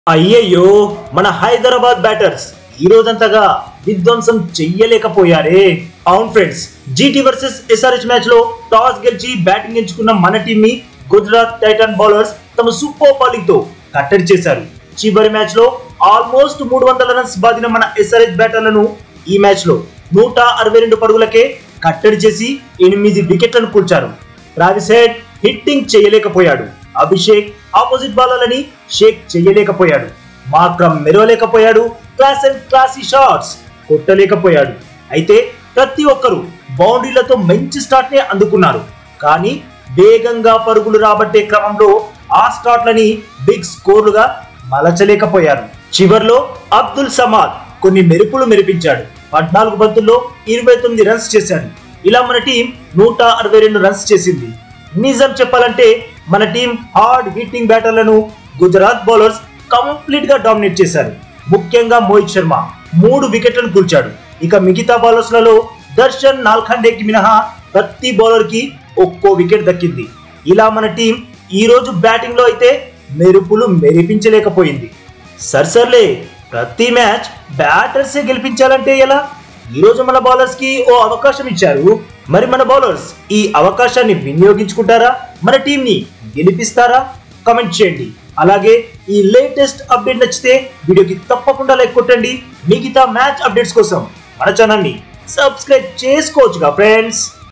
అయ్యయ్యో మన హైదరాబాద్ బ్యాటర్స్ ఈ రోజంతగా విధ్వంసం చెయ్యలేకపోయారే అవును friends GT versus SRH match లో టాస్ గెలిచి బ్యాటింగ్ ఎంచుకున్న మన టీం ని గుజరాత్ టైటన్ బౌలర్స్ తమ సూపర్ బౌలింగ్ తో కట్టడి చేశారు చివరి మ్యాచ్ లో ఆల్మోస్ట్ మూడు వందల రన్స్ బాదిన మన ఎస్ఆర్హెచ్ బ్యాటర్లను ఈ మ్యాచ్ లో నూట అరవై రెండు పరుగులకే కట్టడి చేసి ఎనిమిది వికెట్లను కూల్చారు ట్రావిస్ హెడ్ హిట్టింగ్ చేయలేకపోయాడు అభిషేక్ ఆపోజిట్ బౌలర్లని షేక్ చేయలేకపోయాడు మాక్రమ్ మెరవలేకపోయాడు క్లాస్ అండ్ క్లాసీ షాట్స్ కొట్టలేకపోయాడు అయితే ప్రతి ఒక్కరూ బౌండరీలతో మంచి స్టార్ట్ నే అందుకున్నారు కానీ వేగంగా పరుగులు రాబట్టే క్రమంలో ఆ స్టార్ట్లని బిగ్ స్కోర్లుగా మలచలేకపోయారు చివర్లో అబ్దుల్ సమాద్ కొన్ని మెరుపులు మెరిపించాడు పద్నాలుగు బంతుల్లో ఇరవై తొమ్మిది రన్స్ చేశాడు ఇలా మన టీం నూట అరవై రెండు రన్స్ చేసింది నిజం చెప్పాలంటే మన టీం హార్డ్ హిట్టింగ్ బ్యాటర్లను గుజరాత్ బౌలర్స్ కంప్లీట్ గా డామినేట్ చేశారు ముఖ్యంగా మోహిత్ శర్మ మూడు వికెట్లను కూల్చాడు ఇక మిగతా బౌలర్స్ లలో దర్శన్ నాల్ఖండేకి మినహా ప్రతి బౌలర్ కి ఒక్కో వికెట్ దక్కింది ఇలా మన టీం ఈ రోజు బ్యాటింగ్ లో అయితే మెరుపులు మెరిపించలేకపోయింది సర్సర్లే ప్రతి మ్యాచ్ బ్యాటర్స్ గెలిపించాలంటే ఎలా ఈ రోజు మన బౌలర్స్ కి ఓ అవకాశం ఇచ్చారు మరి మన బౌలర్స్ ఈ అవకాశాన్ని వినియోగించుకుంటారా మన టీం ని గెలిపిస్తారా కమెంట్ చేయండి అలాగే ఈ లేటెస్ట్ అప్డేట్ నచ్చితే వీడియోకి తప్పకుండా లైక్ కొట్టండి మిగతా మ్యాచ్ అప్డేట్స్ కోసం మన ఛానల్ ని సబ్స్క్రైబ్ చేసుకోవచ్చుగా ఫ్రెండ్స్